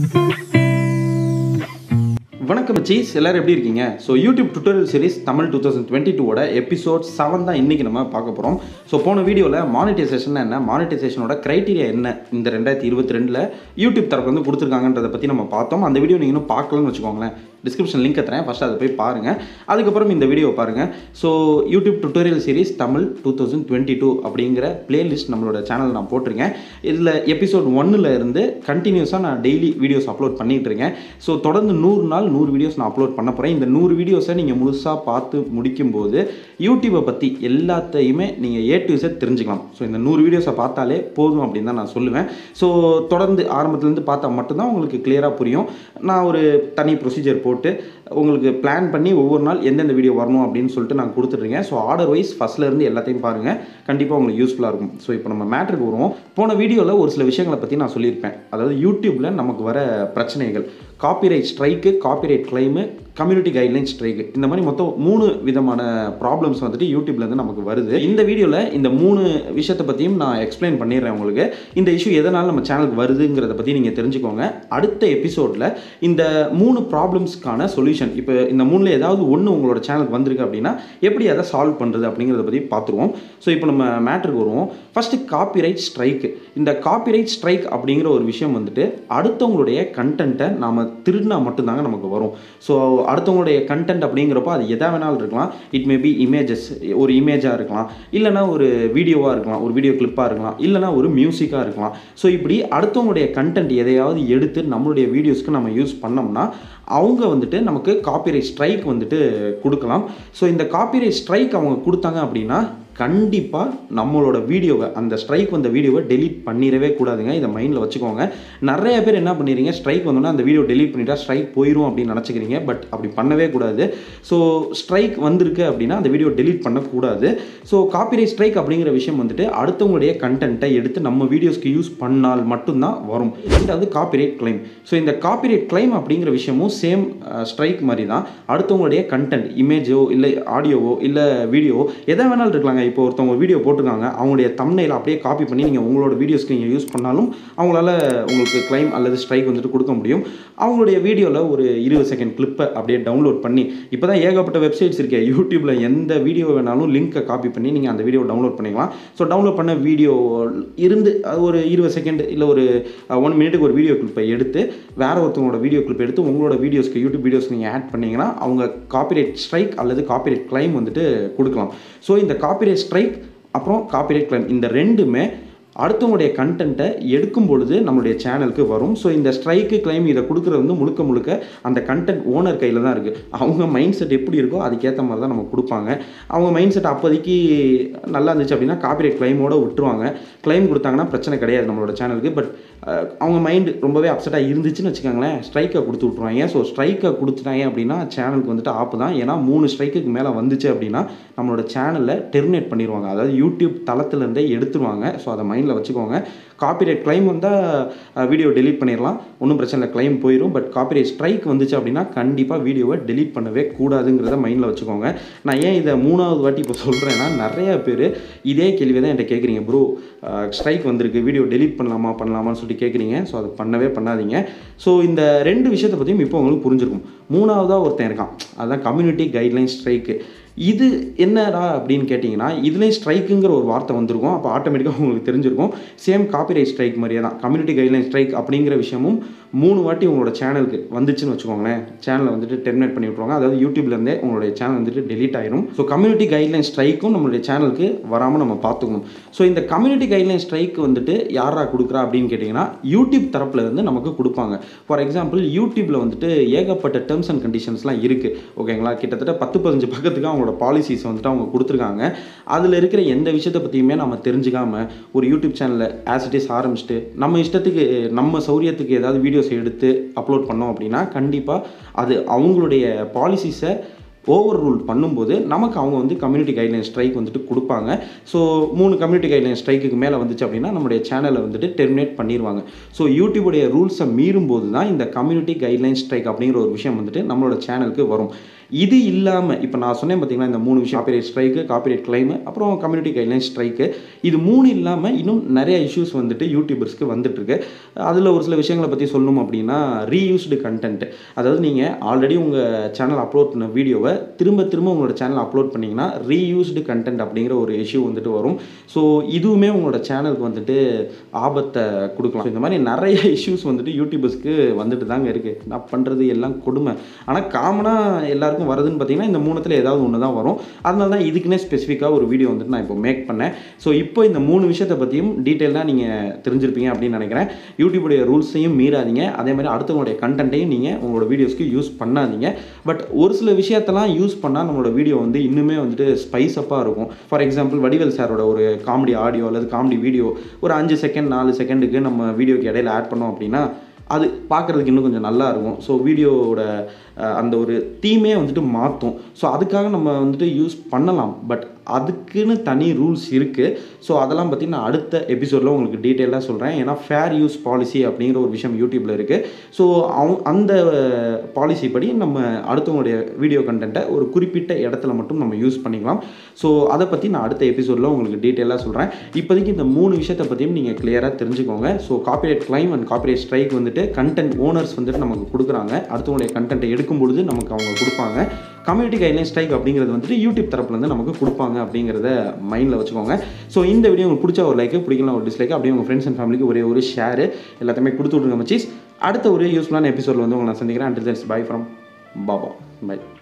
வணக்கம் மச்சீஸ் எல்லாரும் எப்படி இருக்கீங்க so YouTube tutorial series Tamil two thousand twenty டூவோட எபிசோட் செவன் தான் இன்றைக்கி நம்ம பார்க்க போகிறோம் ஸோ போன வீடியோவில் மானிட்டைசேஷன் என்ன மானிட்டைசேஷனோட க்ரைட்டீரியா என்ன இந்த ரெண்டாயிரத்தி இருபத்தி ரெண்டில் யூடியூப் தரப்பு வந்து கொடுத்துருக்காங்கன்றதை பற்றி நம்ம பார்த்தோம் அந்த வீடியோ நீங்கள் இன்னும் பார்க்கலன்னு வச்சுக்கோங்களேன் டிஸ்கிரிப்ஷன் லிங்க் தரேன் ஃபஸ்ட் அதை போய் பாருங்கள் அதுக்கப்புறம் இந்த வீடியோ பாருங்கள் so YouTube tutorial series Tamil two thousand twenty two அப்படிங்கிற பிளேலிஸ்ட் நம்மளோட சேனல் நான் போட்டிருக்கேன் இதில் எபிசோட் ஒன்னில் இருந்து கண்டினியூஸாக நான் டெய்லி வீடியோஸ் அப்லோட் பண்ணிகிட்டு இருக்கேன் ஸோ தொடர்ந்து நூறு நாள் நூறு வீடியோஸ் நான் அப்லோட் பண்ண போகிறேன் இந்த நூறு வீடியோஸை நீங்கள் முழுசாக பார்த்து முடிக்கும்போது யூடியூப்பை பற்றி எல்லாத்தையுமே நீங்கள் ஏ டு செட் தெரிஞ்சுக்கலாம் ஸோ இந்த நூறு வீடியோஸை பார்த்தாலே போதும் அப்படின்னு தான் நான் சொல்லுவேன் ஸோ தொடர்ந்து ஆரம்பத்துலேருந்து பார்த்தா மட்டும்தான் உங்களுக்கு கிளியராக புரியும் நான் ஒரு தனி ப்ரொசீஜர் போட்டு உங்களுக்கு பிளான் பண்ணி ஒவ்வொரு நாள் எந்தெந்த வீடியோ வரணும் அப்படின்னு சொல்லிட்டு நான் கொடுத்துட்ருக்கேன் ஸோ ஆர்டர் வைஸ் ஃபஸ்ட்லேருந்து எல்லாத்தையும் பாருங்கள் கண்டிப்பாக உங்களுக்கு யூஸ்ஃபுல்லாக இருக்கும் ஸோ இப்போ நம்ம மேட்ருக்கு வருவோம் போன வீடியோவில் ஒரு சில விஷயங்களை பற்றி நான் சொல்லியிருப்பேன் அதாவது யூடியூப்பில் நமக்கு வர பிரச்சனைகள் copyright strike copyright claim community guideline strike இந்த மாதிரி மொத்தம் மூணு விதமான ப்ராப்ளம்ஸ் வந்துட்டு யூடியூப்லேருந்து நமக்கு வருது இந்த வீடியோவில் இந்த மூணு விஷயத்தை பற்றியும் நான் எக்ஸ்பிளைன் பண்ணிடுறேன் உங்களுக்கு இந்த இஷ்யூ எதனால் நம்ம சேனலுக்கு வருதுங்கிறத பற்றி நீங்கள் தெரிஞ்சுக்கோங்க அடுத்த எபிசோடில் இந்த மூணு ப்ராப்ளம்ஸ்க்கான சொல்யூஷன் இப்போ இந்த மூணில் ஏதாவது ஒன்று உங்களோட சேனலுக்கு வந்திருக்கு அப்படின்னா எப்படி அதை சால்வ் பண்ணுறது அப்படிங்கிறத பற்றி பார்த்துருவோம் ஸோ இப்போ நம்ம மேட்ருக்கு வருவோம் ஃபஸ்ட்டு காப்பிரைட் ஸ்ட்ரைக்கு இந்த காப்பிரைட் ஸ்ட்ரைக் அப்படிங்கிற ஒரு விஷயம் வந்துட்டு அடுத்தவங்களுடைய கண்டென்ட்டை நாம் திருடினா மட்டும்தாங்க நமக்கு வரும் ஸோ அடுத்தவங்களுடைய கண்டென்ட் அப்படிங்கிறப்போ அது எதா வேணாலும் இருக்கலாம் இட் மே பி இமேஜஸ் ஒரு இமேஜாக இருக்கலாம் இல்லைனா ஒரு வீடியோவாக இருக்கலாம் ஒரு வீடியோ கிளிப்பாக இருக்கலாம் இல்லைனா ஒரு மியூசிக்காக இருக்கலாம் ஸோ இப்படி அடுத்தவங்களுடைய கண்டென்ட் எதையாவது எடுத்து நம்மளுடைய வீடியோஸ்க்கு நம்ம யூஸ் பண்ணோம்னா அவங்க வந்துட்டு நமக்கு காப்பிரைட் ஸ்ட்ரைக் வந்துட்டு கொடுக்கலாம் ஸோ இந்த காப்பிரைட் ஸ்ட்ரைக் அவங்க கொடுத்தாங்க அப்படின்னா கண்டிப்பாக நம்மளோட வீடியோவை அந்த ஸ்ட்ரைக் வந்த வீடியோவை டெலீட் பண்ணிடவே கூடாதுங்க இதை மைண்டில் வச்சுக்கோங்க நிறைய பேர் என்ன பண்ணிடுறீங்க ஸ்ட்ரைக் வந்தோன்னா அந்த வீடியோ டெலீட் பண்ணிட்டா ஸ்ட்ரைக் போயிடும் அப்படின்னு நினச்சிக்கிறீங்க பட் அப்படி பண்ணவே கூடாது ஸோ ஸ்ட்ரைக் வந்திருக்கு அப்படின்னா அந்த வீடியோ டெலீட் பண்ணக்கூடாது ஸோ காப்பிரைட் ஸ்ட்ரைக் அப்படிங்கிற விஷயம் வந்துட்டு அடுத்தவங்களுடைய கண்டென்ட்டை எடுத்து நம்ம வீடியோஸ்க்கு யூஸ் பண்ணால் மட்டும்தான் வரும் ரெண்டாவது காப்பிரைட் கிளைம் ஸோ இந்த காப்பிரைட் கிளைம் அப்படிங்கிற விஷயமும் சேம் ஸ்ட்ரைக் மாதிரி தான் அடுத்தவங்களுடைய கண்டென்ட் இமேஜோ இல்லை ஆடியோவோ இல்லை வீடியோவோ எதை வேணாலும் இருக்கலாங்க இப்போ ஒருத்தவங்க வீடியோ போட்டிருக்காங்க அவங்களுடைய தம்னையில் அப்படியே காப்பி பண்ணி நீங்கள் உங்களோட வீடியோஸ்க்கு நீங்கள் யூஸ் பண்ணாலும் அவங்களால உங்களுக்கு கிளைம் அல்லது ஸ்ட்ரைக் வந்துட்டு கொடுக்க முடியும் அவங்களுடைய வீடியோவில் ஒரு இருபது செகண்ட் கிளிப்பை அப்படியே டவுன்லோட் பண்ணி இப்போ தான் ஏகப்பட்ட வெப்சைட்ஸ் இருக்கே யூடியூப்பில் எந்த வீடியோ வேணாலும் லிங்க்கை காப்பி பண்ணி நீங்கள் அந்த வீடியோ டவுன்லோட் பண்ணிக்கலாம் ஸோ டவுன்லோட் பண்ண வீடியோ இருந்து அது ஒரு இருபது செகண்ட் இல்லை ஒரு ஒன் மினிட்டுக்கு ஒரு வீடியோ கிளிப்பை எடுத்து வேற ஒருத்தவங்களோட வீடியோ கிளிப் எடுத்து உங்களோட வீடியோஸ்க்கு யூடியூப் வீடியோஸ்க்கு நீங்கள் ஆட் பண்ணிங்கன்னா அவங்க காப்பிரைட் ஸ்ட்ரைக் அல்லது காப்பிரைட் கிளைம் வந்துட்டு கொடுக்கலாம் ஸோ இந்த காப்பிரைட் ஸ்ட்ரைக் அப்புறம் காப்பிரைட் கிளைம் இந்த ரெண்டுமே அடுத்தவங்களுடைய கண்டென்ட்டை எடுக்கும் பொழுது நம்மளுடைய சேனலுக்கு வரும் ஸோ இந்த ஸ்ட்ரைக்கு கிளைம் இதை கொடுக்குறது வந்து முழுக்க முழுக்க அந்த கண்டென்ட் ஓனர் கையில் தான் இருக்குது அவங்க மைண்ட் செட் எப்படி இருக்கோ அதுக்கேற்ற மாதிரி தான் நம்ம கொடுப்பாங்க அவங்க மைண்ட் செட் அப்போதைக்கு நல்லா இருந்துச்சு அப்படின்னா காப்பிரைட் கிளைமோடு விட்டுருவாங்க கிளைம் கொடுத்தாங்கன்னா பிரச்சனை கிடையாது நம்மளோட சேனலுக்கு பட் அவங்க மைண்டு ரொம்பவே அப்செட்டாக இருந்துச்சுன்னு வச்சுக்கோங்களேன் ஸ்ட்ரைக்கை கொடுத்து விட்ருவாங்க ஸோ ஸ்ட்ரைக்கை கொடுத்துட்டாங்க அப்படின்னா சேனலுக்கு வந்துட்டு ஆப்பு தான் ஏன்னா மூணு ஸ்ட்ரைக்குக்கு மேலே வந்துச்சு அப்படின்னா நம்மளோட சேனலில் டெர்மினேட் பண்ணிடுவாங்க அதாவது யூடியூப் தளத்துலேருந்தே எடுத்துருவாங்க ஸோ அதை மைண்டில் வச்சுக்கோங்க காப்பிரைட் கிளைம் வந்தால் வீடியோ டெலீட் பண்ணிடலாம் ஒன்றும் பிரச்சனை இல்லை கிளைம் போயிடும் பட் காப்பிரைட் ஸ்ட்ரைக் வந்துச்சு அப்படின்னா கண்டிப்பாக வீடியோவை டெலீட் பண்ணவே கூடாதுங்கிறத மைண்டில் வச்சுக்கோங்க நான் ஏன் இதை மூணாவது வாட்டி இப்போ சொல்கிறேன்னா நிறைய பேர் இதே கேள்வி தான் என்கிட்ட கேட்குறீங்க ப்ரோ ஸ்ட்ரைக் வந்திருக்கு வீடியோ டெலீட் பண்ணலாமா பண்ணலாமான்னு சொல்லிட்டு கேட்குறீங்க ஸோ அதை பண்ணவே பண்ணாதீங்க ஸோ இந்த ரெண்டு விஷயத்தை பற்றியும் இப்போ உங்களுக்கு புரிஞ்சிருக்கும் மூணாவதாக ஒருத்தன் இருக்கான் அதுதான் கம்யூனிட்டி கைட்லைன் ஸ்ட்ரைக்கு இது என்னடா அப்படின்னு கேட்டிங்கன்னா இதுலேயும் ஸ்ட்ரைக்குங்கிற ஒரு வார்த்தை வந்திருக்கும் அப்போ ஆட்டோமேட்டிக்காக உங்களுக்கு தெரிஞ்சிருக்கும் சேம் காப்பிரைட் ஸ்ட்ரைக் மாதிரியே தான் கம்யூனிட்டி கைட்லைன் ஸ்ட்ரைக் அப்படிங்கிற விஷயமும் மூணு வாட்டி உங்களோட சேனலுக்கு வந்துச்சுன்னு வச்சுக்கோங்களேன் சேனலை வந்துட்டு டெர்மினேட் பண்ணி விட்ருவாங்க அதாவது யூடியூப்லேருந்தே உங்களுடைய சேனல் வந்துட்டு டெலீட் ஆயிரும் ஸோ கம்யூனிட்டி கைட்லைன் ஸ்ட்ரைக்கும் நம்மளுடைய சேனலுக்கு வராமல் நம்ம பார்த்துக்கணும் ஸோ இந்த கம்யூனிட்டி கைட்லைன் ஸ்ட்ரைக் வந்துட்டு யாரா கொடுக்குறா அப்படின்னு கேட்டிங்கன்னா யூடியூப் தரப்பில் இருந்து நமக்கு கொடுப்பாங்க ஃபார் எக்ஸாம்பிள் யூடியூப்பில் வந்துட்டு ஏகப்பட்ட டேர்ம்ஸ் அண்ட் கண்டிஷன்ஸ்லாம் இருக்குது ஓகேங்களா கிட்டத்தட்ட பத்து பதினஞ்சு பக்கத்துக்கு அவங்களோட பாலிசிஸ் வந்துட்டு அவங்க கொடுத்துருக்காங்க அதில் இருக்கிற எந்த விஷயத்தை பற்றியுமே நம்ம தெரிஞ்சுக்காம ஒரு யூடியூப் சேனலில் ஆஸ் இட் இஸ் ஆரம்பிச்சுட்டு நம்ம இஷ்டத்துக்கு நம்ம சௌரியத்துக்கு ஏதாவது வீடியோஸ் எடுத்து அப்லோட் பண்ணோம் அப்படின்னா கண்டிப்பாக அது அவங்களுடைய பாலிசிஸை ஓவர் ரூல் பண்ணும்போது நமக்கு அவங்க வந்து கம்யூனிட்டி கைட்லைன் ஸ்ட்ரைக் வந்துட்டு கொடுப்பாங்க ஸோ மூணு கம்யூனிட்டி கைட்லைன் ஸ்ட்ரைக்குக்கு மேலே வந்துச்சு அப்படின்னா நம்மளுடைய சேனலை வந்துட்டு டெர்மினேட் பண்ணிடுவாங்க ஸோ யூடியூபுடைய ரூல்ஸை மீறும்போது தான் இந்த கம்யூனிட்டி கைட்லைன் ஸ்ட்ரைக் அப்படிங்கிற ஒரு விஷயம் வந்துட்டு நம்மளோட சேனலுக்கு வரும் இது இல்லாமல் இப்போ நான் சொன்னேன் பார்த்தீங்களா இந்த மூணு விஷயம் காப்பிரைட் ஸ்ட்ரைக்கு காப்பிரைட் கிளைம் அப்புறம் கம்யூனிட்டி கைட்லைன் ஸ்ட்ரைக்கு இது மூணு இல்லாமல் இன்னும் நிறைய இஷ்யூஸ் வந்துட்டு யூடியூபர்ஸ்க்கு வந்துட்டு இருக்கு அதில் ஒரு சில விஷயங்களை பற்றி சொல்லணும் அப்படின்னா ரீயூஸ்டு கண்டென்ட் அதாவது நீங்கள் ஆல்ரெடி உங்கள் சேனல் அப்லோட் பண்ண வீடியோவை திரும்ப திரும்ப உங்களோட சேனல் அப்லோட் பண்ணிங்கன்னா ரீயூஸ்டு கண்டென்ட் அப்படிங்கிற ஒரு இஷ்யூ வந்துட்டு வரும் ஸோ இதுவுமே உங்களோட சேனலுக்கு வந்துட்டு ஆபத்தை கொடுக்கலாம் இந்த மாதிரி நிறைய இஷ்யூஸ் வந்துட்டு யூடியூபர்ஸ்க்கு வந்துட்டு தாங்க இருக்குது நான் பண்ணுறது எல்லாம் கொடுமை ஆனால் காமனாக எல்லாருக்கும் வருதுன்னு பார்த்தீங்கன்னா இந்த மூணுத்தில் ஏதாவது ஒன்று தான் வரும் அதனால தான் இதுக்குன்னே ஸ்பெசிஃபிக்காக ஒரு வீடியோ வந்துட்டு நான் இப்போ மேக் பண்ணேன் ஸோ இப்போ இந்த மூணு விஷயத்தை பற்றியும் டீட்டெயிலாக நீங்கள் தெரிஞ்சிருப்பீங்க அப்படின்னு நினைக்கிறேன் யூடியூபுடைய ரூல்ஸையும் மீறாதீங்க அதே மாதிரி அடுத்தவங்களுடைய கண்டென்ட்டையும் நீங்கள் உங்களோட வீடியோஸ்க்கு யூஸ் பண்ணாதீங்க பட் ஒரு சில விஷயத்தெல்லாம் யூஸ் பண்ணால் நம்மளோட வீடியோ வந்து இன்னுமே வந்துட்டு ஸ்பைஸ் அப்பாக இருக்கும் ஃபார் எக்ஸாம்பிள் வடிவேல் சாரோட ஒரு காமெடி ஆடியோ அல்லது காமெடி வீடியோ ஒரு அஞ்சு செகண்ட் நாலு செகண்டுக்கு நம்ம வீடியோக்கு இடையில ஆட் பண்ணோம் அப்படின்னா அது பார்க்குறதுக்கு இன்னும் கொஞ்சம் நல்லா இருக்கும் ஸோ வீடியோவோட அஹ், அந்த ஒரு தீமே வந்துட்டு மாற்றும் ஸோ அதுக்காக நம்ம வந்துட்டு யூஸ் பண்ணலாம் பட் அதுக்குன்னு தனி ரூல்ஸ் இருக்குது ஸோ அதெல்லாம் பற்றி நான் அடுத்த எபிசோடில் உங்களுக்கு டீட்டெயிலாக சொல்கிறேன் ஏன்னா ஃபேர் யூஸ் பாலிசி அப்படிங்கிற ஒரு விஷயம் யூடியூப்பில் இருக்குது ஸோ அவங்க அந்த பாலிசி படி நம்ம அடுத்தவங்களுடைய வீடியோ கண்டென்ட்டை ஒரு குறிப்பிட்ட இடத்துல மட்டும் நம்ம யூஸ் பண்ணிக்கலாம் ஸோ அதை பற்றி நான் அடுத்த எபிசோடில் உங்களுக்கு டீட்டெயிலாக சொல்கிறேன் இப்போதைக்கு இந்த மூணு விஷயத்தை பற்றியும் நீங்கள் கிளியராக தெரிஞ்சுக்கோங்க so copyright claim and copyright strike வந்துட்டு கண்டென்ட் ஓனர்ஸ் வந்துட்டு நமக்கு கொடுக்குறாங்க அடுத்தவங்களுடைய கண்டென்ட்டை எடுக்கும் பொழுது நமக்கு அவங்க கொடுப்பாங்க கம்யூனிட்டி கைட்லைன் ஸ்ட்ரைக் அப்படிங்கிறது வந்துட்டு யூடியூப் தரப்புலேருந்து நமக்கு கொடுப்பாங்க அப்படிங்கிறத மைண்டில் வச்சுக்கோங்க ஸோ இந்த வீடியோ உங்களுக்கு பிடிச்ச ஒரு லைக்கு பிடிக்கலாம் ஒரு டிஸ்லைக் அப்படியே உங்கள் ஃப்ரெண்ட்ஸ் அண்ட் ஃபேமிலிக்கு ஒரே ஒரு ஷேர் எல்லாத்தையுமே கொடுத்து விட்ருங்க மச்சீஸ் அடுத்த ஒரு யூஸ்ஃபுல்லான எபிசோடில் வந்து உங்களை நான் சந்திக்கிறேன் until that's bye from Baba by